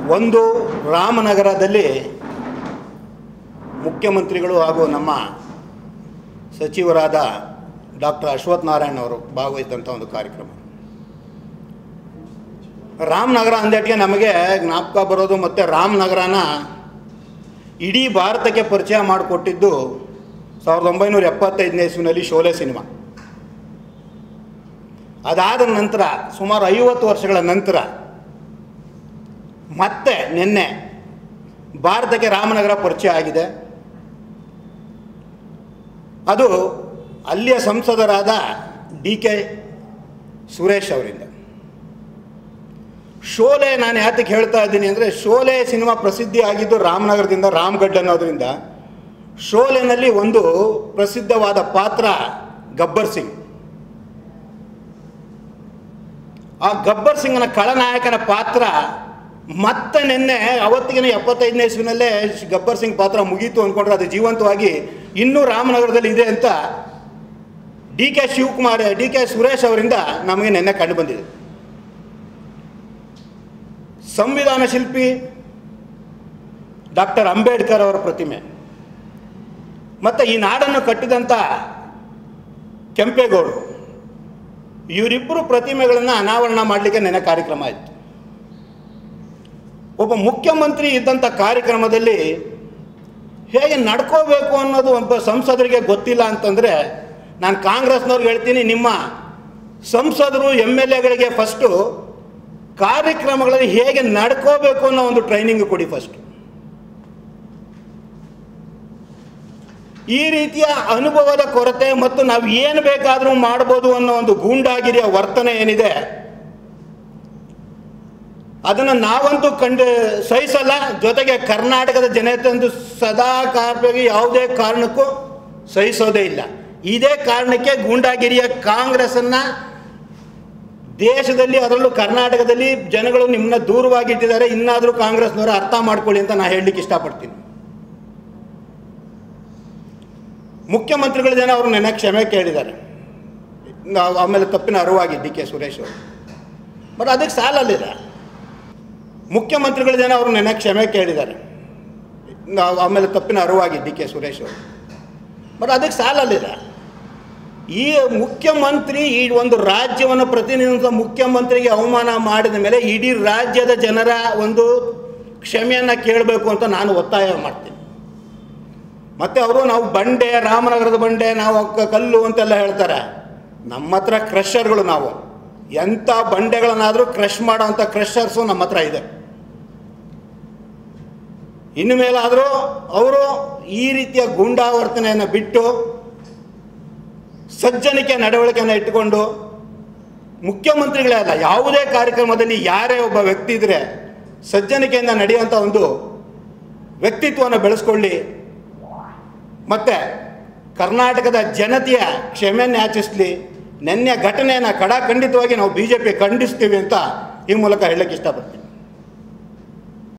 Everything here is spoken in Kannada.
ಒಂದು ರಾಮನಗರದಲ್ಲಿ ಮುಖ್ಯಮಂತ್ರಿಗಳು ಹಾಗೂ ನಮ್ಮ ಸಚಿವರಾದ ಡಾಕ್ಟರ್ ಅಶ್ವಥ್ ನಾರಾಯಣ್ ಅವರು ಭಾಗವಹಿಸಿದಂಥ ಒಂದು ಕಾರ್ಯಕ್ರಮ ರಾಮನಗರ ಅಂದೇಟಿಗೆ ನಮಗೆ ಜ್ಞಾಪಕ ಬರೋದು ಮತ್ತು ರಾಮನಗರನ ಇಡೀ ಭಾರತಕ್ಕೆ ಪರಿಚಯ ಮಾಡಿಕೊಟ್ಟಿದ್ದು ಸಾವಿರದ ಒಂಬೈನೂರ ಎಪ್ಪತ್ತೈದನೇ ಇಸ್ವಿನಲ್ಲಿ ಶೋಲೆ ಸಿನಿಮಾ ಅದಾದ ನಂತರ ಸುಮಾರು ಐವತ್ತು ವರ್ಷಗಳ ನಂತರ ಮತ್ತೆ ನಿನ್ನೆ ಭಾರತಕ್ಕೆ ರಾಮನಗರ ಪರಿಚಯ ಆಗಿದೆ ಅದು ಅಲ್ಲಿಯ ಸಂಸದರಾದ ಡಿ ಕೆ ಸುರೇಶ್ ಅವರಿಂದ ಶೋಲೆ ನಾನು ಯಾತಕ್ಕೆ ಹೇಳ್ತಾ ಇದ್ದೀನಿ ಅಂದರೆ ಶೋಲೆ ಸಿನಿಮಾ ಪ್ರಸಿದ್ಧಿ ಆಗಿದ್ದು ರಾಮನಗರದಿಂದ ರಾಮ್ಗಢ್ ಅನ್ನೋದ್ರಿಂದ ಶೋಲೆನಲ್ಲಿ ಒಂದು ಪ್ರಸಿದ್ಧವಾದ ಪಾತ್ರ ಗಬ್ಬರ್ ಸಿಂಗ್ ಆ ಗಬ್ಬರ್ ಸಿಂಗ್ನ ಖಳನಾಯಕನ ಪಾತ್ರ ಮತ್ತೆ ನಿನ್ನೆ ಅವತ್ತಿಗಿನ ಎಪ್ಪತ್ತೈದನೇ ಇಸ್ವಿನಲ್ಲೇ ಗಬ್ಬರ್ ಸಿಂಗ್ ಪಾತ್ರ ಮುಗೀತು ಅಂದ್ಕೊಂಡ್ರೆ ಅದು ಜೀವಂತವಾಗಿ ಇನ್ನೂ ರಾಮನಗರದಲ್ಲಿ ಇದೆ ಅಂತ D K Shivakumar D K Suresh ಅವರಿಂದ ನಮಗೆ ನಿನ್ನೆ ಕಂಡು ಬಂದಿದೆ ಸಂವಿಧಾನ ಶಿಲ್ಪಿ ಡಾಕ್ಟರ್ ಅಂಬೇಡ್ಕರ್ ಅವರ ಪ್ರತಿಮೆ ಮತ್ತು ಈ ನಾಡನ್ನು ಕಟ್ಟಿದಂಥ ಕೆಂಪೇಗೌಡರು ಇವರಿಬ್ಬರು ಪ್ರತಿಮೆಗಳನ್ನು ಅನಾವರಣ ಮಾಡಲಿಕ್ಕೆ ನೆನೆ ಕಾರ್ಯಕ್ರಮ ಆಯಿತು ಒಬ್ಬ ಮುಖ್ಯಮಂತ್ರಿ ಇದ್ದಂಥ ಕಾರ್ಯಕ್ರಮದಲ್ಲಿ ಹೇಗೆ ನಡ್ಕೋಬೇಕು ಅನ್ನೋದು ಒಬ್ಬ ಸಂಸದರಿಗೆ ಗೊತ್ತಿಲ್ಲ ಅಂತಂದರೆ ನಾನು ಕಾಂಗ್ರೆಸ್ನವ್ರಿಗೆ ಹೇಳ್ತೀನಿ ನಿಮ್ಮ ಸಂಸದರು ಎಮ್ ಎಲ್ ಎಗಳಿಗೆ ಫಸ್ಟು ಕಾರ್ಯಕ್ರಮಗಳಲ್ಲಿ ಹೇಗೆ ನಡ್ಕೋಬೇಕು ಅನ್ನೋ ಒಂದು ಟ್ರೈನಿಂಗ್ ಕೊಡಿ ಫಸ್ಟ್ ಈ ರೀತಿಯ ಅನುಭವದ ಕೊರತೆ ಮತ್ತು ನಾವು ಏನು ಬೇಕಾದರೂ ಮಾಡ್ಬೋದು ಅನ್ನೋ ಒಂದು ಗೂಂಡಾಗಿರಿಯ ವರ್ತನೆ ಏನಿದೆ ಅದನ್ನು ನಾವಂತೂ ಕಂಡು ಸಹಿಸಲ್ಲ ಜೊತೆಗೆ ಕರ್ನಾಟಕದ ಜನತೆ ಅಂತೂ ಸದಾ ಕಾಲವಾಗಿ ಯಾವುದೇ ಕಾರಣಕ್ಕೂ ಸಹಿಸೋದೇ ಇಲ್ಲ ಇದೇ ಕಾರಣಕ್ಕೆ ಗೂಂಡಾಗಿರಿಯ ಕಾಂಗ್ರೆಸ್ಸನ್ನು ದೇಶದಲ್ಲಿ ಅದರಲ್ಲೂ ಕರ್ನಾಟಕದಲ್ಲಿ ಜನಗಳು ನಿಮ್ಮನ್ನ ದೂರವಾಗಿಟ್ಟಿದ್ದಾರೆ ಇನ್ನಾದರೂ ಕಾಂಗ್ರೆಸ್ನವರು ಅರ್ಥ ಮಾಡ್ಕೊಳ್ಳಿ ಅಂತ ನಾನು ಹೇಳಲಿಕ್ಕೆ ಇಷ್ಟಪಡ್ತೀನಿ ಮುಖ್ಯಮಂತ್ರಿಗಳ ಜನ ಅವರು ನೆನೆ ಕ್ಷಮೆ ಕೇಳಿದ್ದಾರೆ ನಾವು ಆಮೇಲೆ ತಪ್ಪಿನ ಅರಿವಾಗಿ ಡಿ ಕೆ ಸುರೇಶ್ ಅವರು ಬಟ್ ಅದಕ್ಕೆ ಸಾಲಲ್ಲಿಲ್ಲ ಮುಖ್ಯಮಂತ್ರಿಗಳ ಜನ ಅವರು ನೆನೆ ಕ್ಷಮೆ ಕೇಳಿದ್ದಾರೆ ನಾವು ಆಮೇಲೆ ತಪ್ಪಿನ ಅರಿವಾಗಿ ಡಿ ಕೆ ಸುರೇಶ್ ಅವರು ಬಟ್ ಅದಕ್ಕೆ ಸಾಲಲ್ಲಿಲ್ಲ ಈ ಮುಖ್ಯಮಂತ್ರಿ ಈ ಒಂದು ರಾಜ್ಯವನ್ನು ಪ್ರತಿನಿಧಿಸುವ ಮುಖ್ಯಮಂತ್ರಿಗೆ ಅವಮಾನ ಮಾಡಿದ ಮೇಲೆ ಇಡೀ ರಾಜ್ಯದ ಜನರ ಒಂದು ಕ್ಷಮೆಯನ್ನು ಕೇಳಬೇಕು ಅಂತ ನಾನು ಒತ್ತಾಯ ಮಾಡ್ತೀನಿ ಮತ್ತು ಅವರು ನಾವು ಬಂಡೆ ರಾಮನಗರದ ಬಂಡೆ ನಾವು ಕ- ಕಲ್ಲು ಅಂತೆಲ್ಲ ಹೇಳ್ತಾರೆ ನಮ್ಮ ಹತ್ರ ಕ್ರಷರ್ಗಳು ನಾವು ಎಂಥ ಬಂಡೆಗಳನ್ನಾದರೂ ಕ್ರಷ್ ಮಾಡೋವಂಥ ಕ್ರಷರ್ಸು ನಮ್ಮ ಹತ್ರ ಇದೆ ಇನ್ನು ಮೇಲಾದರೂ ಅವರು ಈ ರೀತಿಯ ಗೂಂಡಾವರ್ತನೆಯನ್ನು ಬಿಟ್ಟು ಸಜ್ಜನಿಕೆ ನಡವಳಿಕೆಯನ್ನು ಇಟ್ಟುಕೊಂಡು ಮುಖ್ಯಮಂತ್ರಿಗಳೇ ಅಲ್ಲ ಯಾವುದೇ ಕಾರ್ಯಕ್ರಮದಲ್ಲಿ ಯಾರೇ ಒಬ್ಬ ವ್ಯಕ್ತಿ ಇದ್ದರೆ ಸಜ್ಜನಿಕೆಯಿಂದ ನಡೆಯುವಂಥ ಒಂದು ವ್ಯಕ್ತಿತ್ವವನ್ನು ಬೆಳೆಸ್ಕೊಳ್ಳಿ ಮತ್ತು ಕರ್ನಾಟಕದ ಜನತೆಯ ಕ್ಷಮೆಯನ್ನು ಯಾಚಿಸಲಿ ನೆನ್ನೆ ಘಟನೆಯನ್ನು ಕಡಾಖಂಡಿತವಾಗಿ ನಾವು ಬಿ ಜೆ ಪಿ ಖಂಡಿಸ್ತೀವಿ ಅಂತ ಈ ಮೂಲಕ ಹೇಳಕ್ಕೆ ಇಷ್ಟಪಡ್ತೀನಿ